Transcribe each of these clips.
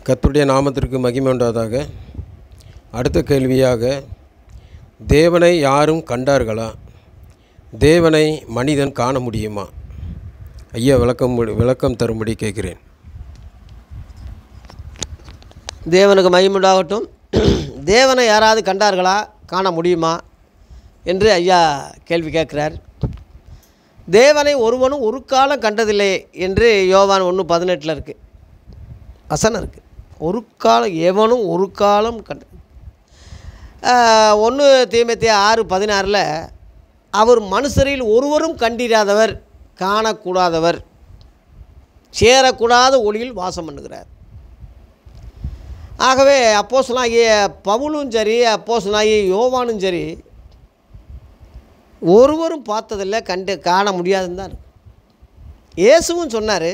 கர்த்தருடைய நாமத்திற்கு மகிமை உண்டாதாக அடுத்த கேள்வியாக தேவனை யாரும் கண்டார்களா தேவனை மனிதன் காண முடியுமா ஐயா விளக்கம் முடி- விளக்கம் தரும்படி கேட்கிறேன் தேவனுக்கு மகிமுண்டாகட்டும் தேவனை யாராவது கண்டார்களா காண முடியுமா என்று ஐயா கேள்வி கேட்குறார் தேவனை ஒருவனும் ஒரு காலம் கண்டதில்லை என்று யோவான் ஒன்று பதினெட்டில் இருக்குது வசனம் இருக்குது ஒரு காலம் எவனும் ஒரு காலம் கண்ட ஒன்று தீமத்தி ஆறு பதினாறில் அவர் மனுஷரில் ஒருவரும் கண்டிராதவர் காணக்கூடாதவர் சேரக்கூடாத ஒளியில் வாசம் பண்ணுகிறார் ஆகவே அப்போஸ்தலனாகிய பவுலும் சரி அப்போஸ்தலனாகிய யோவானும் சரி ஒருவரும் பார்த்ததில்லை கண்டு காண முடியாதுன்னு தான் இருக்கு இயேசுவும் சொன்னார்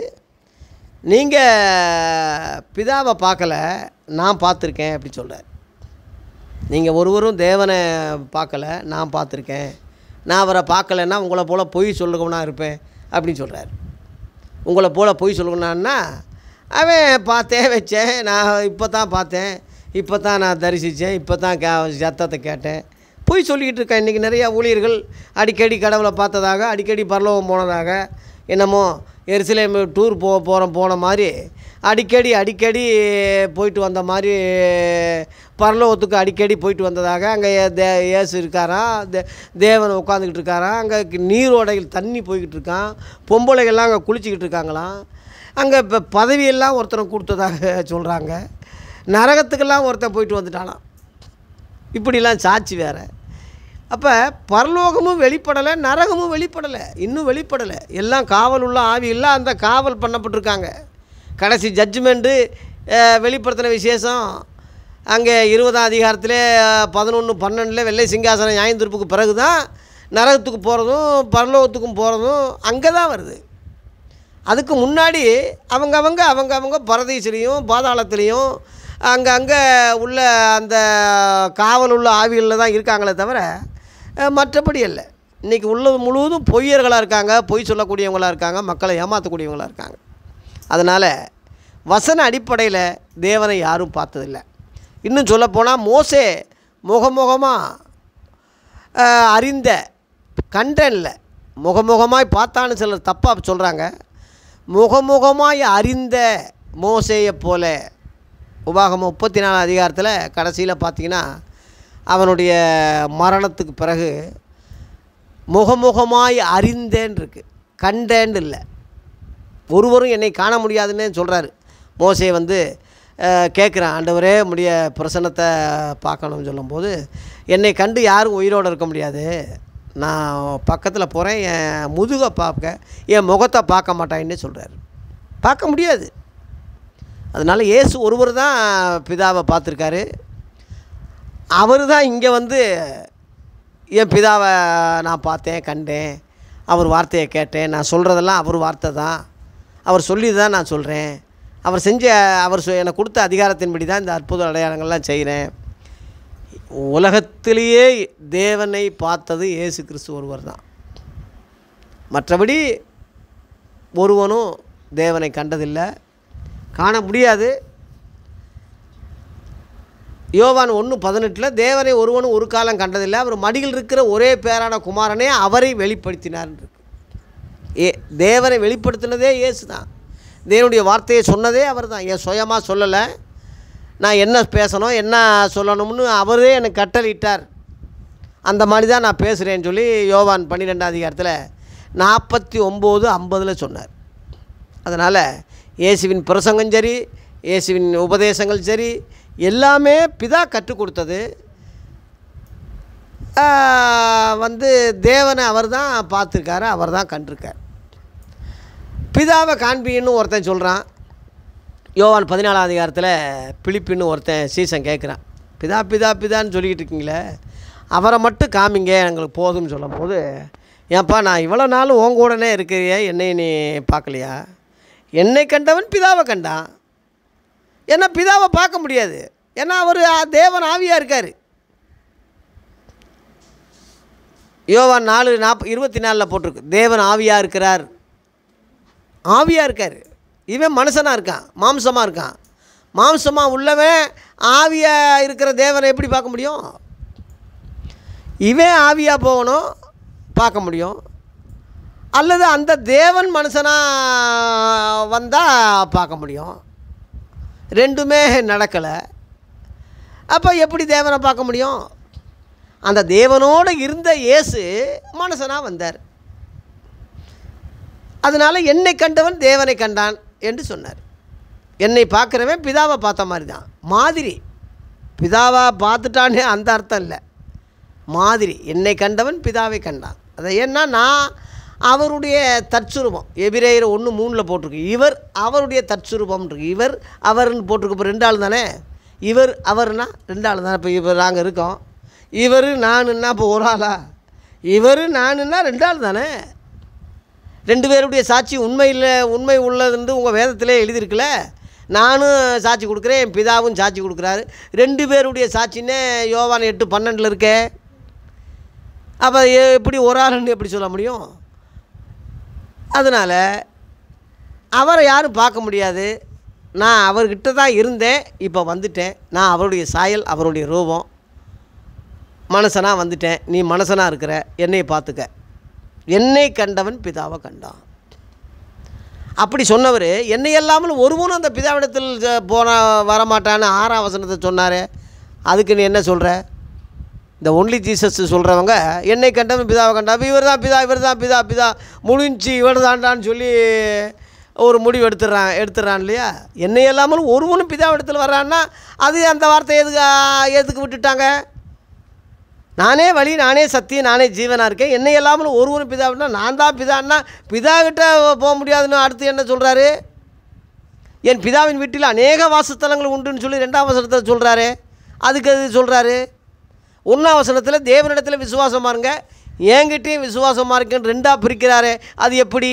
நீங்கள் பிதாவை பார்க்கல நான் பார்த்துருக்கேன் அப்படி சொல்கிறார் நீங்கள் ஒருவரும் தேவனை பார்க்கல நான் பார்த்துருக்கேன் நான் அவரை பார்க்கலன்னா உங்களை போல் பொய் சொல்லுகவனா இருப்பேன் அப்படின்னு சொல்கிறார் உங்களை போல் பொய் சொல்லுங்கண்ணா அவன் பார்த்தேன் வச்சேன் நான் இப்போ தான் பார்த்தேன் இப்போ தான் நான் தரிசித்தேன் இப்போ தான் கே சத்தத்தை கேட்டேன் பொய் சொல்லிக்கிட்டு இருக்கேன் இன்றைக்கி நிறையா ஊழியர்கள் அடிக்கடி கடவுளை பார்த்ததாக அடிக்கடி பரலோகம் போனதாக என்னமோ எருசலேம் டூர் போ போகிறோம் போன மாதிரி அடிக்கடி அடிக்கடி போயிட்டு வந்த மாதிரி பரலோகத்துக்கு அடிக்கடி போயிட்டு வந்ததாக அங்கே தே இயேசு இருக்காராம் தே தேவன் உட்காந்துக்கிட்டு இருக்காராம் அங்கே நீரோடையில் தண்ணி போய்கிட்டு இருக்கான் பொம்பளைகள்லாம் அங்கே குளிச்சிக்கிட்டு இருக்காங்களாம் அங்கே இப்போ பதவியெல்லாம் ஒருத்தனை கொடுத்ததாக சொல்கிறாங்க நரகத்துக்கெல்லாம் ஒருத்தன் போயிட்டு வந்துட்டானாம் இப்படிலாம் சாட்சி வேறு அப்போ பரலோகமும் வெளிப்படலை நரகமும் வெளிப்படலை இன்னும் வெளிப்படலை எல்லாம் காவல் உள்ள ஆவி எல்லாம் அந்த காவல் பண்ணப்பட்டிருக்காங்க கடைசி ஜட்ஜ்மெண்ட்டு வெளிப்படுத்தின விசேஷம் அங்கே இருபதாம் அதிகாரத்திலே பதினொன்று பன்னெண்டில் வெள்ளை சிங்காசனம் நியாயந்திருப்புக்கு பிறகு தான் நரகத்துக்கு போகிறதும் பரலோகத்துக்கும் போகிறதும் அங்கே தான் வருது அதுக்கு முன்னாடி அவங்கவங்க அவங்கவங்க பரதீசிலையும் பாதாளத்துலேயும் அங்கங்கே உள்ள அந்த காவல் உள்ள ஆவிகளில் தான் இருக்காங்களே தவிர அஹ், மற்றபடி இல்லை இன்றைக்கி உள்ளது முழுவதும் பொய்யர்களாக இருக்காங்க பொய் சொல்லக்கூடியவங்களாக இருக்காங்க மக்களை ஏமாற்றக்கூடியவங்களாக இருக்காங்க அதனால் வசன அடிப்படையில் தேவனை யாரும் பார்த்ததில்லை இன்னும் சொல்லப்போனால் மோசே முகமுகமாக ஆஹ், அறிந்த கண்டன்ல முகமுகமாய் பார்த்தான்னு சிலர் தப்பாக சொல்கிறாங்க முகமுகமாய் அறிந்த மோசேயை போல உபாகமம் முப்பத்தி நாலு அதிகாரத்தில் கடைசியில் பார்த்தீங்கன்னா அவனுடைய மரணத்துக்கு பிறகு முகமுகமாய் அறிந்தேன் இருக்கு கண்டேன் இல்லை ஒருவரும் என்னை காண முடியாதுன்னு சொல்கிறாரு மோசே வந்து கேட்குறான் ஆண்டவரே முடிய பிரசன்னத்தை பார்க்கணும்னு சொல்லும்போது என்னை கண்டு யாரும் உயிரோடு இருக்க முடியாது நான் பக்கத்தில் போகிறேன் என் முதுகை பார்க்க என் முகத்தை பார்க்க மாட்டான்னு சொல்கிறாரு பார்க்க முடியாது அதனால் இயேசு ஒருவர் தான் பிதாவை பார்த்துருக்காரு அவர் தான் இங்கே வந்து என் பிதாவை நான் பார்த்தேன் கண்டேன் அவர் வார்த்தையை கேட்டேன் நான் சொல்கிறதெல்லாம் அவர் வார்த்தை தான் அவர் சொல்லி தான் நான் சொல்கிறேன் அவர் செஞ்ச அவர் சொ- எனக்கு கொடுத்த அதிகாரத்தின்படி தான் இந்த அற்புத அடையாளங்கள்லாம் செய்கிறேன் உலகத்திலேயே தேவனை பார்த்தது இயேசு கிறிஸ்து ஒருவர் தான் மற்றபடி ஒருவனும் தேவனை கண்டதில்லை காண முடியாது யோவான் ஒன்று பதினெட்டில் தேவனை ஒருவனும் ஒரு காலம் கண்டதில்லை அவர் மடியில் இருக்கிற ஒரே பேரான குமாரனே அவரை வெளிப்படுத்தினார் இருக்கு ஏ தேவனை வெளிப்படுத்தினதே இயேசு தான் தேவனுடைய வார்த்தையை சொன்னதே அவர் தான் என் சுயமாக சொல்லலை நான் என்ன பேசணும் என்ன சொல்லணும்னு அவரே எனக்கு கட்டளையிட்டார் அந்த மாதிரி தான் நான் பேசுகிறேன்னு சொல்லி யோவான் பன்னிரெண்டாம் அதிகாரத்தில் நாற்பத்தி ஒம்பது ஐம்பதில் சொன்னார் அதனால் இயேசுவின் பிரசங்கம் சரி இயேசுவின் உபதேசங்கள் சரி எல்லாமே பிதா கற்றுக் கொடுத்தது ஆஹ், வந்து தேவனை அவர் தான் பார்த்துருக்காரு அவர் தான் கண்டிருக்கார் பிதாவை காண்பின்னு ஒருத்தன் சொல்கிறான் யோவான் பதினாலாம் அதிகாரத்தில் பிலிப்பின்னு ஒருத்தன் சீசன் கேட்குறான் பிதா பிதா பிதான்னு சொல்லிக்கிட்டு இருக்கீங்களே அவரை மட்டும் காமிங்க எங்களுக்கு போதும்னு சொல்லும்போது ஏன்ப்பா நான் இவ்வளோ நாள் உன் கூடனே இருக்கிறியே என்னை நீ பார்க்கலையா என்னை கண்டவன் பிதாவை கண்டான் ஏன்னா பிதாவை பார்க்க முடியாது ஏன்னா அவர் தேவன் ஆவியாக இருக்கார் யோவான் நாலு நாற்ப இருபத்தி நாலில் போட்டிருக்கு தேவன் ஆவியாக இருக்கிறார் ஆவியாக இருக்கார் இவன் மனுஷனாக இருக்கான் மாம்சமாக இருக்கான் மாம்சமாக உள்ளவன் ஆவியாக இருக்கிற தேவனை எப்படி பார்க்க முடியும் இவன் ஆவியாக போகணும் பார்க்க முடியும் அல்லது அந்த தேவன் மனுஷனாக வந்தால் பார்க்க முடியும் ரெண்டுமே நடக்கலை அப்போ எப்படி தேவனை பார்க்க முடியும் அந்த தேவனோடு இருந்த இயேசு மனுஷனாக வந்தார் அதனால் என்னை கண்டவன் தேவனை கண்டான் என்று சொன்னார் என்னை பார்க்குறவன் பிதாவை பார்த்த மாதிரி தான் மாதிரி பிதாவை பார்த்துட்டானே அந்த அர்த்தம் இல்லை மாதிரி என்னை கண்டவன் பிதாவை கண்டான் அதை ஏன்னா நான் அவருடைய தற்சுரூபம் எபிரேயர் ஒன்று மூணில் போட்டிருக்கு இவர் அவருடைய தற்சுரூபம் இருக்கு இவர் அவர்னு போட்டிருக்கு இப்போ ரெண்டு ஆள் தானே இவர் அவர்னா ரெண்டு ஆள் தானே இப்போ இவர் நாங்கள் இருக்கோம் இவர் நானுன்னா இப்போ ஒரு ஆளா இவர் நானுன்னா ரெண்டு ஆள் தானே ரெண்டு பேருடைய சாட்சி உண்மையில் உண்மை உள்ளதுன்னு உங்கள் வேதத்திலே எழுதியிருக்குல்ல நானும் சாட்சி கொடுக்குறேன் என் பிதாவும் சாட்சி கொடுக்குறாரு ரெண்டு பேருடைய சாட்சின்னே யோவான் எட்டு பன்னெண்டில் இருக்கே அப்போ எப்படி ஒரு ஆளுன்னு எப்படி சொல்ல முடியும் அதனால் அவரை யாரும் பார்க்க முடியாது நான் அவர்கிட்ட தான் இருந்தேன் இப்போ வந்துட்டேன் நான் அவருடைய சாயல் அவருடைய ரூபம் மனுஷனாக வந்துட்டேன் நீ மனுஷனாக இருக்கிற என்னை பார்த்துக்க என்னை கண்டவன் பிதாவை கண்டான் அப்படி சொன்னவர் என்னை இல்லாமல் ஒருவனும் அந்த பிதாவிடத்தில் போன வரமாட்டான்னு ஆறாம் வசனத்தை சொன்னார் அதுக்கு நீ என்ன சொல்கிற இந்த ஒன்லி ஜீசஸ் சொல்கிறவங்க என்னை கண்டவன் பிதாவை கண்டா இவர் தான் பிதா இவர் தான் பிதா பிதா முடிஞ்சு இவர் தாண்டான்னு சொல்லி ஒரு முடிவு எடுத்துடுறான் எடுத்துடுறான் இல்லையா என்னை இல்லாமல் ஒருவனும் பிதாவிடத்தில் வர்றான்னா அது அந்த வார்த்தை எதுக்கு எதுக்கு விட்டுட்டாங்க நானே வழி நானே சத்தியம் நானே ஜீவனாக இருக்கேன் என்னை இல்லாமல் ஒருவரும் பிதாவினா நான் தான் பிதான்னா பிதா கிட்ட போக முடியாதுன்னு அடுத்து என்ன சொல்கிறாரு என் பிதாவின் வீட்டில் அநேக வாசஸ்தலங்கள் உண்டுன்னு சொல்லி ரெண்டாம் வசனத்தில் சொல்கிறாரு அதுக்கு அது சொல்கிறாரு ஒன்றாம் வசனத்தில் தேவனிடத்தில் விசுவாசமாக இருங்க என்கிட்டையும் விசுவாசமாக இருக்குன்னு ரெண்டாக பிரிக்கிறாரு அது எப்படி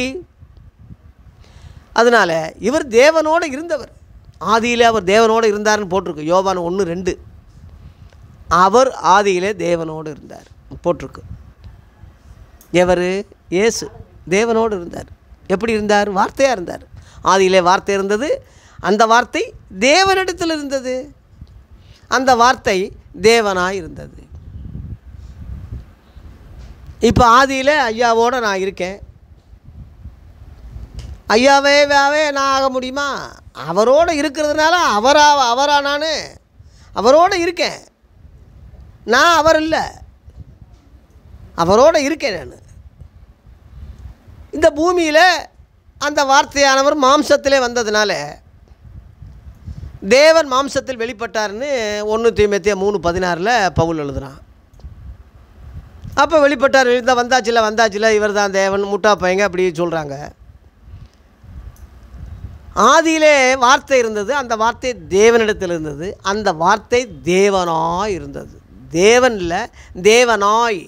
அதனால் இவர் தேவனோடு இருந்தவர் ஆதியிலே அவர் தேவனோடு இருந்தார்னு போட்டிருக்கு யோவான் ஒன்று ரெண்டு அவர் ஆதியிலே தேவனோடு இருந்தார் போட்டிருக்கு எவர் இயேசு தேவனோடு இருந்தார் எப்படி இருந்தார் வார்த்தையாக இருந்தார் ஆதியிலே வார்த்தை இருந்தது அந்த வார்த்தை தேவனிடத்தில் இருந்தது அந்த வார்த்தை தேவனாய் இருந்தது இப்போ ஆதியில் ஐயாவோடு நான் இருக்கேன் ஐயாவே வேவே நான் ஆக முடியுமா அவரோடு இருக்கிறதுனால அவரா அவரா நான் அவரோடு இருக்கேன் நான் அவர் இல்லை அவரோடு இருக்கேன் நான் இந்த பூமியில் அந்த வார்த்தையானவர் மாம்சத்திலே வந்ததுனால தேவன் மாம்சத்தில் வெளிப்பட்டார்னு ஒன்று தீமத்திய மூணு பதினாறில் பவுல் எழுதுறான் அப்போ வெளிப்பட்டார் இந்த வந்தாச்சுல வந்தாச்சுல இவர் தான் தேவன் முட்டா பையங்க அப்படி சொல்கிறாங்க ஆதியிலே வார்த்தை இருந்தது அந்த வார்த்தை தேவனிடத்தில் இருந்தது அந்த வார்த்தை தேவனாய் இருந்தது தேவனில் தேவனாய்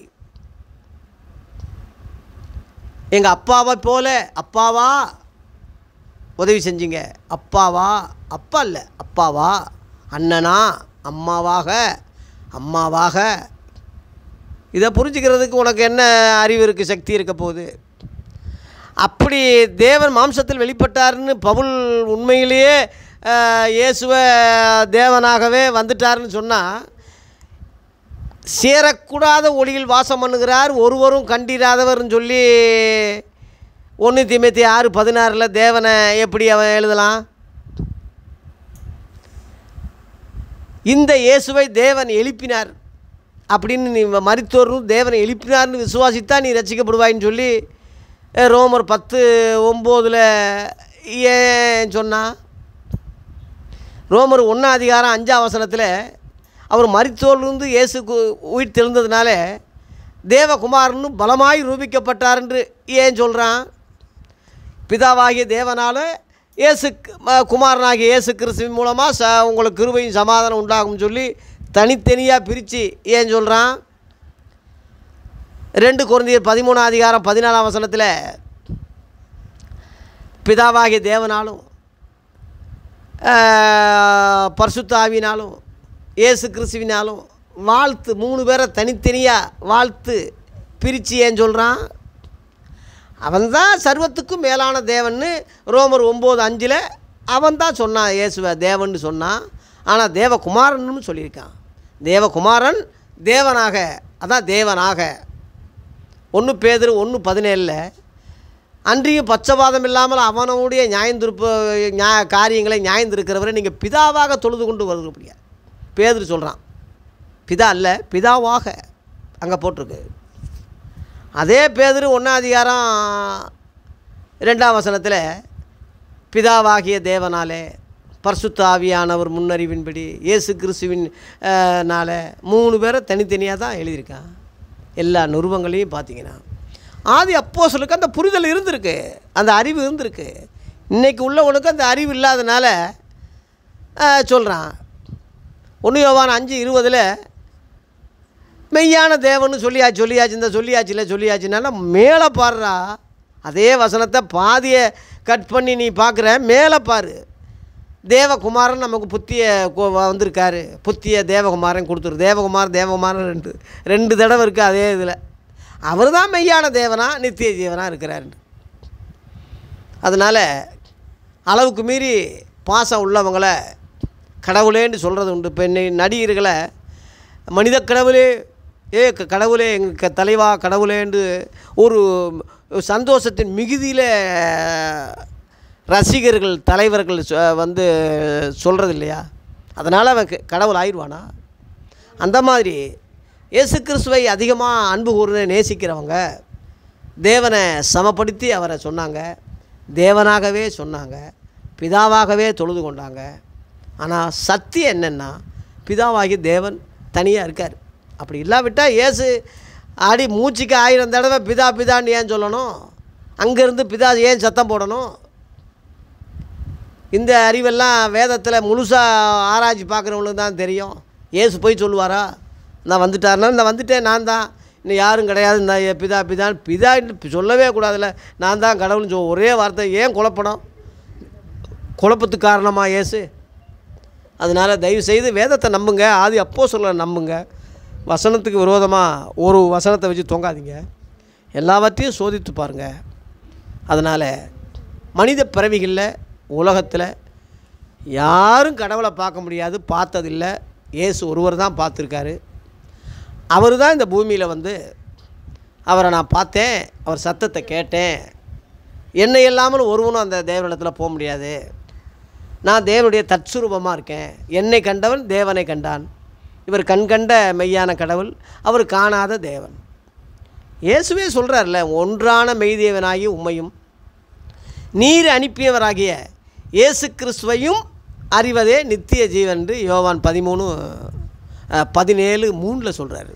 எங்கள் அப்பாவை போல அப்பாவா உதவி செஞ்சீங்க அப்பாவா அப்பா இல்லை அப்பாவா அண்ணனா அம்மாவாக அம்மாவாக இதை புரிஞ்சுக்கிறதுக்கு உனக்கு என்ன அறிவு இருக்குது சக்தி இருக்க போகுது அப்படி தேவன் மாம்சத்தில் வெளிப்பட்டார்னு பவுல் உண்மையிலேயே அஹ், இயேசுவை தேவனாகவே வந்துட்டாருன்னு சொன்னால் சேரக்கூடாத ஒளியில் வாசம் பண்ணுகிறார் ஒருவரும் கண்டிராதவர்னு சொல்லி ஒன்று திமுத்தி ஆறு பதினாறில் தேவனை எப்படி அவன் எழுதலாம் இந்த இயேசுவை தேவன் எழுப்பினார் அப்படின்னு நீ மரித்தோரும் தேவனை எழுப்பினார்னு விசுவாசித்தா நீ ரசிக்கப்படுவாயின்னு சொல்லி அஹ், ரோமர் பத்து ஒம்போதில் ஏன் சொன்னா ரோமர் ஒன்றாம் அதிகாரம் அஞ்சாம் வசனத்தில் அவர் மரித்தோர்லிருந்து இயேசு கு- உயிர் தெழுந்ததுனால தேவகுமாரன்னு பலமாய் ரூபிக்கப்பட்டார் என்று ஏன் சொல்கிறான் பிதாவாகிய தேவனால் இயேசு கு- ம- குமாரனாகிய இயேசு கிறிஸ்துவின் மூலமாக ச உங்களுக்கு கிருபையும் சமாதானம் உண்டாகும்னு சொல்லி தனித்தனியாக பிரித்து ஏன் சொல்கிறான் ரெண்டு குழந்தையர் பதிமூணாம் அதிகாரம் பதினாலாம் வசனத்தில் பிதாவாகிய தேவனாலும் ஆஹ், பரிசுத்த ஆவியினாலும் இயேசு கிறிஸ்துவினாலும் வாழ்த்து மூணு பேரை தனித்தனியாக வாழ்த்து பிரித்து ஏன் சொல்கிறான் அவன்தான் சர்வத்துக்கும் மேலான தேவன்னு ரோமர் ஒம்பது அஞ்சில் அவன் தான் சொன்னான் இயேசுவை தேவன்னு சொன்னான் ஆனால் தேவகுமாரன்னு சொல்லியிருக்கான் தேவகுமாரன் தேவனாக அதான் தேவனாக ஒன்று பேதர் ஒன்று பதினேழில் அன்றியும் பச்சவாதம் இல்லாமல் அவனுடைய நியாயந்திருப்பு நியாய காரியங்களை நியாயந்திருக்கிறவரை நீங்கள் பிதாவாக தொழுது கொண்டு வருகிறபடியா பேதர் சொல்கிறான் பிதா அல்ல பிதாவாக அங்கே போட்டிருக்கு அதே பேதர் ஒன்றாம் அதிகாரம் ரெண்டாம் வசனத்தில் பிதாவாகிய தேவனாலே பரிசுத்த ஆவியானவர் முன்னறிவின்படி இயேசு கிறிஸ்துவின் அஹ், னால மூணு பேரை தனித்தனியாக தான் எழுதியிருக்கான் எல்லா நிருபங்களையும் பார்த்தீங்கன்னா ஆதி அப்போ அந்த புரிதல் இருந்திருக்கு அந்த அறிவு இருந்திருக்கு இன்னைக்கு உள்ளவனுக்கு அந்த அறிவு இல்லாதனால சொல்கிறான் ஒன்று யோவான் அஞ்சு இருபதில் மெய்யான தேவன்னு சொல்லியாச்சு சொல்லியாச்சு இந்த சொல்லியாச்சு இல்லை சொல்லியாச்சுனால மேலே பாடுறா அதே வசனத்தை பாதியை கட் பண்ணி நீ பார்க்குற மேலே பாரு தேவகுமாரன் நமக்கு புத்திய கு- வந்திருக்காரு புத்திய தேவகுமாரன் கொடுத்துரு தேவகுமார் தேவகுமாரன் ரெண்டு ரெண்டு தடவை இருக்குது அதே இதில் அவர் தான் மெய்யான தேவனா நித்திய ஜீவனாக இருக்கிறாரு அதனால் அளவுக்கு மீறி பாசம் உள்ளவங்களை கடவுளேன்னு சொல்கிறது உண்டு இப்போ இன்னை நடிகர்களை மனித கடவுளே ஏ க- கடவுளே எங்கள் தலைவா கடவுளேன்னு ஒரு சந்தோஷத்தின் மிகுதியில் ரசிகர்கள் தலைவர்கள் சொ- வந்து சொல்கிறது இல்லையா அதனால் அவன் க- கடவுள் ஆயிடுவானா அந்த மாதிரி இயேசு கிறிஸ்துவை அதிகமாக அன்பு கூர்ந்து நேசிக்கிறவங்க தேவனை சமப்படுத்தி அவரை சொன்னாங்க தேவனாகவே சொன்னாங்க பிதாவாகவே தொழுது கொண்டாங்க ஆனால் சத்தியம் என்னென்னா பிதாவாகி தேவன் தனியாக இருக்கார் அப்படி இல்லாவிட்டால் இயேசு அடி மூச்சுக்கு ஆயிரம் தடவை பிதா பிதான்னு ஏன் சொல்லணும் அங்கேருந்து பிதா ஏன் சத்தம் போடணும் இந்த அறிவெல்லாம் வேதத்தில் முழுசாக ஆராய்ச்சி பார்க்குறவங்களுக்கு தான் தெரியும் ஏசு போய் சொல்லுவாரா நான் வந்துட்டாருன்னா இந்த வந்துட்டேன் நான் தான் இன்னும் யாரும் கிடையாது இந்த பிதா பிதான் பிதா சொல்லவே கூடாதுல்ல நான் தான் கடவுள்னு சொல் ஒரே வார்த்தை ஏன் குழப்பணும் குழப்பத்துக்கு காரணமா இயேசு அதனால் தயவு செய்து வேதத்தை நம்புங்க ஆதி அப்போ சொல்ல நம்புங்க வசனத்துக்கு விரோதமாக ஒரு வசனத்தை வச்சு தொங்காதீங்க எல்லாவற்றையும் சோதித்து பாருங்கள் அதனால் மனித பிறவிகளில் உலகத்தில் யாரும் கடவுளை பார்க்க முடியாது பார்த்ததில்லை இயேசு ஒருவர் தான் பார்த்துருக்காரு அவர் தான் இந்த பூமியில் வந்து அவரை நான் பார்த்தேன் அவர் சத்தத்தை கேட்டேன் என்னை இல்லாமல் ஒருவனும் அந்த தேவனிடத்தில் போக முடியாது நான் தேவனுடைய தற்சுரூபமாக இருக்கேன் என்னை கண்டவன் தேவனை கண்டான் இவர் கண் கண்ட மெய்யான கடவுள் அவர் காணாத தேவன் இயேசுவே சொல்கிறார்ல ஒன்றான மெய்தேவனாகி உம்மையும் நீர் அனுப்பியவராகிய இயேசு கிறிஸ்துவையும் அறிவதே நித்திய ஜீவன் என்று யோவான் பதிமூணு அஹ், பதினேழு மூணில் சொல்கிறாரு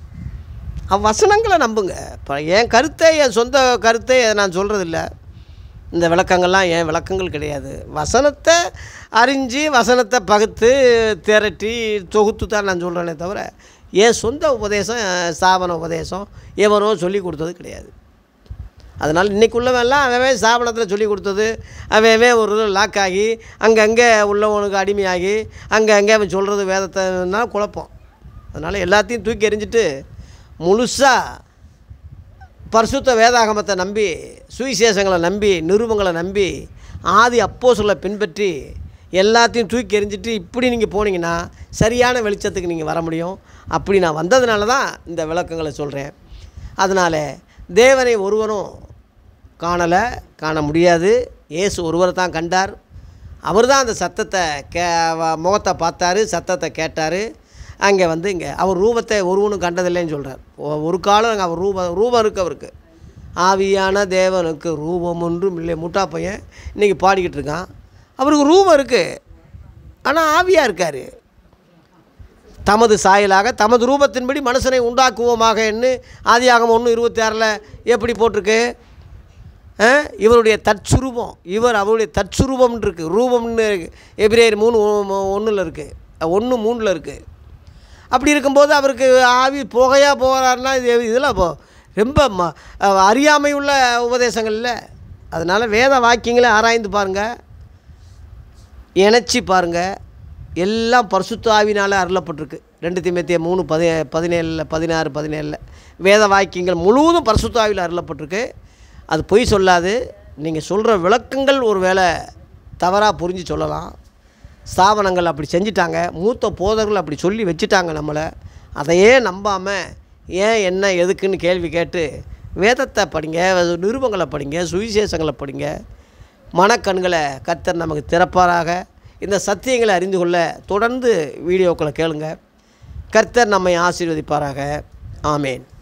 வசனங்களை நம்புங்க இப்போ என் கருத்தை என் சொந்த கருத்தை நான் சொல்கிறதில்ல இந்த விளக்கங்கள்லாம் என் விளக்கங்கள் கிடையாது வசனத்தை அறிஞ்சு வசனத்தை பகுத்து திரட்டி தொகுத்து தான் நான் சொல்கிறேனே தவிர என் சொந்த உபதேசம் ஸ்தாபன உபதேசம் எவனோ சொல்லி கொடுத்தது கிடையாது அதனால் இன்றைக்கி உள்ளவெல்லாம் அவன் ஸ்தாபனத்தில் சொல்லி கொடுத்தது அவன் ஒரு லாக் ஆகி அங்கங்கே உள்ளவனுக்கு அடிமையாகி அங்கே அவன் சொல்கிறது வேதத்தைன்னா குழப்பம் அதனால் எல்லாத்தையும் தூக்கி எறிஞ்சிட்டு முழுசாக பரிசுத்த வேதாகமத்தை நம்பி சுவிசேஷங்களை நம்பி நிருபங்களை நம்பி ஆதி அப்போ சொல்ல பின்பற்றி எல்லாத்தையும் தூக்கி எறிஞ்சிட்டு இப்படி நீங்கள் போனீங்கன்னா சரியான வெளிச்சத்துக்கு நீங்கள் வர முடியும் அப்படி நான் வந்ததுனால தான் இந்த விளக்கங்களை சொல்கிறேன் அதனால் தேவனை ஒருவரும் காணலை காண முடியாது இயேசு ஒருவரை தான் கண்டார் அவர் தான் அந்த சத்தத்தை கே வ- முகத்தை பார்த்தாரு சத்தத்தை கேட்டார் அங்கே வந்து இங்கே அவர் ரூபத்தை ஒருவனும் கண்டதில்லைன்னு சொல்கிறார் ஒரு காலம் அங்கே அவர் ரூபம் ரூபம் இருக்குது அவருக்கு ஆவியான தேவனுக்கு ரூபம் ஒன்றும் இல்லை முட்டா பையன் இன்றைக்கி பாடிக்கிட்டு இருக்கான் அவருக்கு ரூபம் இருக்குது ஆனால் ஆவியாக இருக்கார் தமது சாயலாக தமது ரூபத்தின்படி மனுஷனை உண்டாக்குவோமாக என்று ஆதியாகமம் ஒன்று இருபத்தி ஆறில் எப்படி போட்டிருக்கு ஆ? இவருடைய தற்சுரூபம் இவர் அவருடைய தற்சுரூபம்னு இருக்குது ரூபம்னு இருக்கு எபிரேயர் மூணு ஒன்றில் இருக்குது ஒன்று மூணில் இருக்குது அப்படி இருக்கும்போது அவருக்கு ஆவி புகையாக போகிறாருன்னா இது இதெல்லாம் இப்போ ரொம்ப ம அறியாமை உள்ள உபதேசங்கள் இல்லை அதனால் வேத வாக்கியங்களை ஆராய்ந்து பாருங்கள் இணைச்சி பாருங்கள் எல்லாம் பரிசுத்த ஆவினால் அருளப்பட்டிருக்கு ரெண்டு திமுத்திய மூணு பதி பதினேழில் பதினாறு பதினேழில் வேத வாக்கியங்கள் முழுவதும் பரிசுத்த ஆவியில் அருளப்பட்டிருக்கு அது பொய் சொல்லாது நீங்கள் சொல்கிற விளக்கங்கள் ஒரு வேளை தவறாக புரிஞ்சு சொல்லலாம் ஸ்தாபனங்கள் அப்படி செஞ்சிட்டாங்க மூத்த போதர்கள் அப்படி சொல்லி வச்சுட்டாங்க நம்மளை அதையே நம்பாமல் ஏன் என்ன எதுக்குன்னு கேள்வி கேட்டு வேதத்தை படிங்க நிருபங்களை படிங்க சுவிசேஷங்களை படிங்க மனக்கண்களை கர்த்தர் நமக்கு திறப்பாராக இந்த சத்தியங்களை அறிந்து கொள்ள தொடர்ந்து வீடியோக்களை கேளுங்க கர்த்தர் நம்மை ஆசீர்வதிப்பாராக ஆமேன்